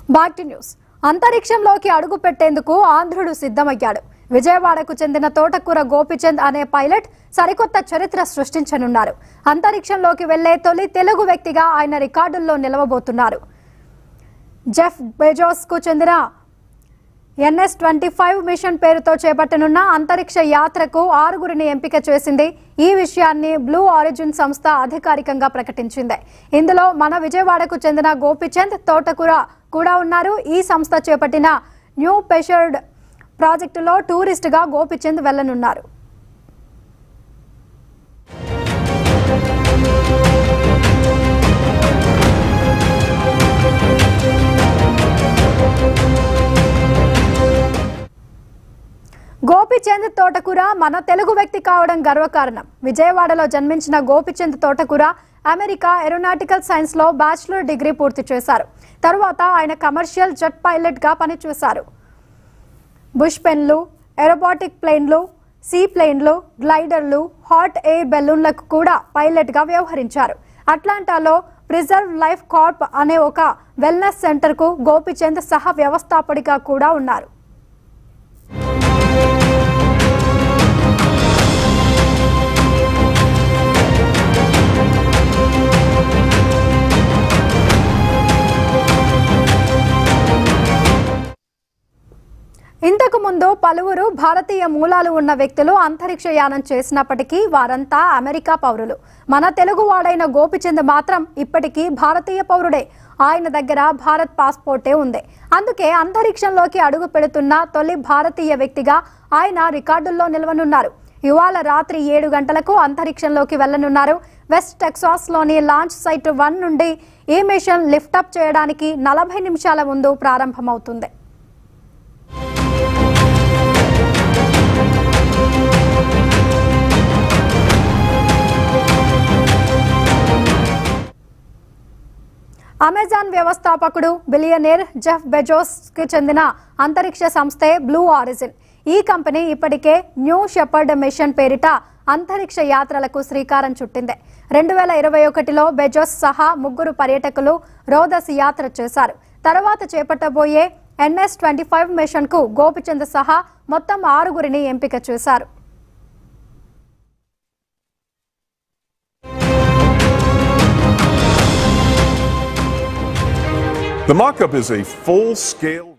Back to news అంతరిక్షంలోకి అడుగు పెట్టేందుకు ఆంధ్రుడు సిద్ధమయ్యాడు విజయవాడకు చెందిన తోటకూర గోపిచంద్ అనే పైలట్ సరికొత్త చరిత్ర సృష్టించనున్నారు అంతరిక్షంలోకి వెళ్లే తొలి తెలుగు వ్యక్తిగా ఆయన రికార్డుల్లో నిలవబోతున్నారు జెఫ్ బెజోస్ కు చెందిన ఎన్ఎస్ ట్వంటీ ఫైవ్ మిషన్ పేరుతో చేపట్టనున్న అంతరిక్ష యాత్రకు ఆరుగురిని ఎంపిక చేసింది ఈ విషయాన్ని బ్లూ ఆరిజిన్ సంస్థ అధికారికంగా ప్రకటించింది ఇందులో మన విజయవాడకు చెందిన గోపిచంద్ తోటకూర కూడా ఉన్నారు ఈ సంస్థ చేపట్టిన న్యూ పెషర్డ్ ప్రాజెక్టులో టూరిస్ట్గా గోపిచంద్ వెళ్లనున్నారు గోపిచంద్ తోటకూర మన తెలుగు వ్యక్తి కావడం గర్వకారణం విజయవాడలో జన్మించిన Gopichand Thotakura America aeronautical science లో బ్యాచిలర్ డిగ్రీ పూర్తి చేశారు తరువాత ఆయన కమర్షియల్ జెట్ పైలట్ గా పనిచేశారు బుష్ పెన్లు ఏరోబాటిక్ ప్లేన్లు సీ ప్లేన్లు గ్లైడర్లు హాట్ ఎయిర్ బెలూన్లకు కూడా పైలట్గా వ్యవహరించారు అట్లాంటాలో ప్రిజర్వ్ లైఫ్ కార్ప్ అనే ఒక వెల్నెస్ సెంటర్కు గోపిచంద్ సహ వ్యవస్థాపకుడిగా కూడా ఉన్నారు ఇంతకు ముందు పలువురు భారతీయ మూలాలు ఉన్న వ్యక్తులు అంతరిక్ష యానం చేసినప్పటికీ వారంతా అమెరికా పౌరులు మన తెలుగు వాడైన గోపిచంద్ మాత్రం ఇప్పటికీ భారతీయ పౌరుడే ఆయన దగ్గర భారత్ పాస్పోర్టే ఉంది అందుకే అంతరిక్షంలోకి అడుగు పెడుతున్న తొలి భారతీయ వ్యక్తిగా ఆయన రికార్డుల్లో నిలవనున్నారు ఇవాళ రాత్రి ఏడు గంటలకు అంతరిక్షంలోకి వెళ్లనున్నారు వెస్ట్ టెక్సాస్లోని లాంచ్ సైట్ వన్ నుండి ఈ మిషన్ లిఫ్టప్ చేయడానికి నలభై నిమిషాల ముందు ప్రారంభమవుతుంది అమెజాన్ వ్యవస్థాపకుడు బిలియనేర్ జెఫ్ బెజోస్ కి చెందిన అంతరిక్ష సంస్థే బ్లూ ఆరిజిన్ ఈ కంపెనీ ఇప్పటికే న్యూ షెపర్డ్ మిషన్ పేరిట అంతరిక్ష యాత్రలకు శ్రీకారం చుట్టింది రెండు వేల ఇరవై ఒకటిలో బెజోస్ సహా ముగ్గురు పర్యాటకులు రోదస్ యాత్ర చేశారు తర్వాత చేపట్టబోయే ఎన్ఎస్ ట్వంటీ ఫైవ్ మిషన్ కు గోపిచంద్ సహా మొత్తం ఆరుగురిని ఎంపిక చేశారు The mock up is a full scale.